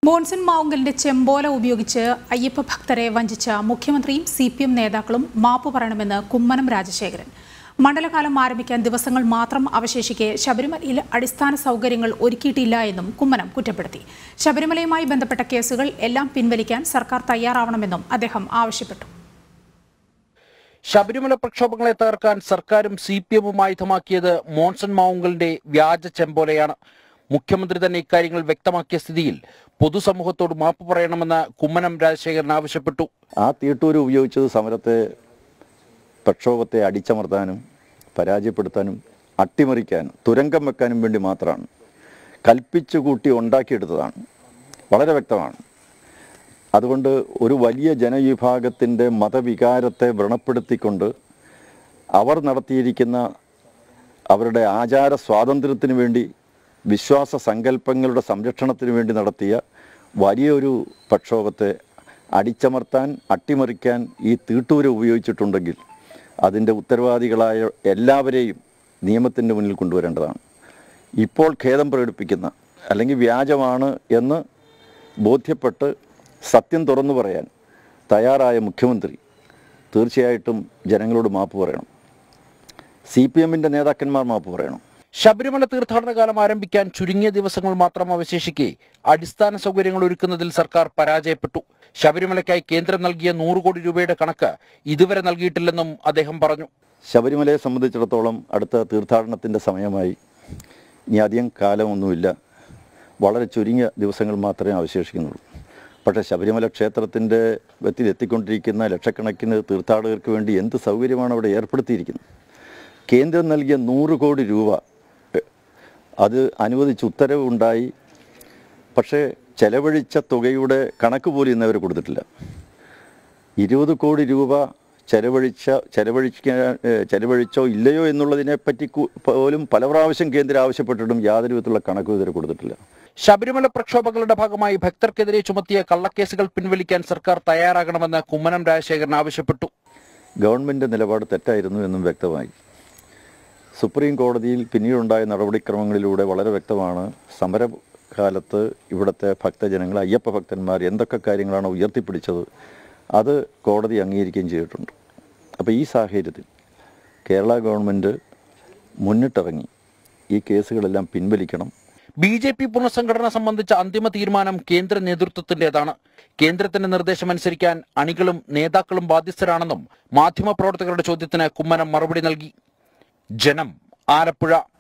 മോൺസൺ മാവുങ്കലിന്റെ ചെമ്പോല ഉപയോഗിച്ച് അയ്യപ്പ ഭക്തരെ വഞ്ചിച്ച മുഖ്യമന്ത്രിയും സി പി എം നേതാക്കളും മാപ്പ് പറയണമെന്ന് കുമ്മനം രാജശേഖരൻ മണ്ഡലകാലം ആരംഭിക്കാൻ ദിവസങ്ങൾ മാത്രം അവശേഷിക്കെ ശബരിമലയിൽ അടിസ്ഥാന സൗകര്യങ്ങൾ ഒരുക്കിയിട്ടില്ല എന്നും കുമ്മനം കുറ്റപ്പെടുത്തി ശബരിമലയുമായി ബന്ധപ്പെട്ട കേസുകൾ എല്ലാം പിൻവലിക്കാൻ സർക്കാർ തയ്യാറാവണമെന്നും അദ്ദേഹം ആവശ്യപ്പെട്ടു ശബരിമല പ്രക്ഷോഭങ്ങളെ തകർക്കാൻ സർക്കാരും സി പി എമ്മും ആയുധമാക്കിയത് മോൺസൺ മാവുങ്കലിന്റെ വ്യാജ ചെമ്പോലയാണ് മുഖ്യമന്ത്രി തന്നെ ഇക്കാര്യങ്ങൾ വ്യക്തമാക്കിയ സ്ഥിതിയിൽ പൊതുസമൂഹത്തോട് മാപ്പ് പറയണമെന്ന് കുമ്മനം രാജശേഖരൻ ആവശ്യപ്പെട്ടു ആ തീട്ടൂര് ഉപയോഗിച്ചത് സമരത്തെ പ്രക്ഷോഭത്തെ അടിച്ചമർത്താനും പരാജയപ്പെടുത്താനും അട്ടിമറിക്കാനും തുരങ്കം വെക്കാനും വേണ്ടി മാത്രമാണ് കൽപ്പിച്ചു കൂട്ടി ഉണ്ടാക്കിയെടുത്തതാണ് വളരെ വ്യക്തമാണ് അതുകൊണ്ട് ഒരു വലിയ ജനവിഭാഗത്തിൻ്റെ മതവികാരത്തെ വ്രണപ്പെടുത്തിക്കൊണ്ട് അവർ നടത്തിയിരിക്കുന്ന അവരുടെ ആചാര സ്വാതന്ത്ര്യത്തിന് വേണ്ടി വിശ്വാസ സങ്കല്പങ്ങളുടെ സംരക്ഷണത്തിന് വേണ്ടി നടത്തിയ വലിയൊരു പ്രക്ഷോഭത്തെ അടിച്ചമർത്താൻ അട്ടിമറിക്കാൻ ഈ തീട്ടൂര് ഉപയോഗിച്ചിട്ടുണ്ടെങ്കിൽ അതിൻ്റെ ഉത്തരവാദികളായ എല്ലാവരെയും നിയമത്തിൻ്റെ മുന്നിൽ കൊണ്ടുവരേണ്ടതാണ് ഇപ്പോൾ ഖേദം പ്രകടിപ്പിക്കുന്ന അല്ലെങ്കിൽ വ്യാജമാണ് എന്ന് ബോധ്യപ്പെട്ട് സത്യം തുറന്നു പറയാൻ തയ്യാറായ മുഖ്യമന്ത്രി തീർച്ചയായിട്ടും ജനങ്ങളോട് മാപ്പ് പറയണം സി പി എമ്മിൻ്റെ നേതാക്കന്മാർ മാപ്പ് പറയണം ശബരിമല തീർത്ഥാടന കാലം ആരംഭിക്കാൻ ചുരുങ്ങിയ ദിവസങ്ങൾ മാത്രം അവശേഷിക്കെ അടിസ്ഥാന സൗകര്യങ്ങൾ ഒരുക്കുന്നതിൽ സർക്കാർ പരാജയപ്പെട്ടു ശബരിമലയ്ക്കായി കേന്ദ്രം നൽകിയ നൂറ് കോടി രൂപയുടെ കണക്ക് ഇതുവരെ നൽകിയിട്ടില്ലെന്നും അദ്ദേഹം പറഞ്ഞു ശബരിമലയെ സംബന്ധിച്ചിടത്തോളം അടുത്ത തീർത്ഥാടനത്തിൻ്റെ സമയമായി ഇനി അധികം കാലമൊന്നുമില്ല വളരെ ചുരുങ്ങിയ ദിവസങ്ങൾ മാത്രമേ അവശേഷിക്കുന്നുള്ളൂ പക്ഷേ ശബരിമല ക്ഷേത്രത്തിൻ്റെ വെത്തിൽ എത്തിക്കൊണ്ടിരിക്കുന്ന ലക്ഷക്കണക്കിന് തീർത്ഥാടകർക്ക് വേണ്ടി എന്ത് സൗകര്യമാണ് അവിടെ ഏർപ്പെടുത്തിയിരിക്കുന്നത് കേന്ദ്രം നൽകിയ നൂറ് കോടി രൂപ എ, അത് അനുവദിച്ച് ഉത്തരവുണ്ടായി പക്ഷേ ചെലവഴിച്ച തുകയുടെ കണക്ക് പോലും ഇന്നവർ കൊടുത്തിട്ടില്ല ഇരുപത് കോടി രൂപ ചെലവഴിച്ച ചെലവഴിക്കാൻ ഏഹ് ചെലവഴിച്ചോ ഇല്ലയോ എന്നുള്ളതിനെപ്പറ്റി കു- പോലും പല പ്രാവശ്യം കേന്ദ്രം ആവശ്യപ്പെട്ടിട്ടും യാതൊരു വിധത്തിലുള്ള കണക്കും ഇതുവരെ കൊടുത്തിട്ടില്ല ശബരിമല പ്രക്ഷോഭങ്ങളുടെ ഭാഗമായി ഭക്തർക്കെതിരെ ചുമത്തിയ കള്ളക്കേസുകൾ പിൻവലിക്കാൻ സർക്കാർ തയ്യാറാകണമെന്ന് കുമ്മനം രാജശേഖരൻ ആവശ്യപ്പെട്ടു ഗവൺമെൻറ് നിലപാട് തെറ്റായിരുന്നു എന്നും വ്യക്തമായി സുപ്രീം കോടതിയിൽ പിന്നീടുണ്ടായ നടപടിക്രമങ്ങളിലൂടെ വളരെ വ്യക്തമാണ് സമരകാലത്ത് ഇവിടുത്തെ ഭക്തജനങ്ങൾ അയ്യപ്പ ഭക്തന്മാർ എന്തൊക്കെ കാര്യങ്ങളാണ് ഉയർത്തിപ്പിടിച്ചത് അത് കോടതി അംഗീകരിക്കുകയും ചെയ്തിട്ടുണ്ട് അപ്പോൾ ഈ സാഹചര്യത്തിൽ കേരള ഗവൺമെൻറ് മുന്നിട്ടിറങ്ങി ഈ കേസുകളെല്ലാം പിൻവലിക്കണം ബി ജെ പി പുനഃസംഘടന സംബന്ധിച്ച അന്തിമ തീരുമാനം കേന്ദ്ര നേതൃത്വത്തിന്റേതാണ് കേന്ദ്രത്തിന്റെ നിർദ്ദേശമനുസരിക്കാൻ അണികളും നേതാക്കളും ബാധ്യസ്ഥരാണെന്നും മാധ്യമപ്രവർത്തകരുടെ ചോദ്യത്തിന് കുമ്മനം മറുപടി നൽകി ജനം ആലപ്പുഴ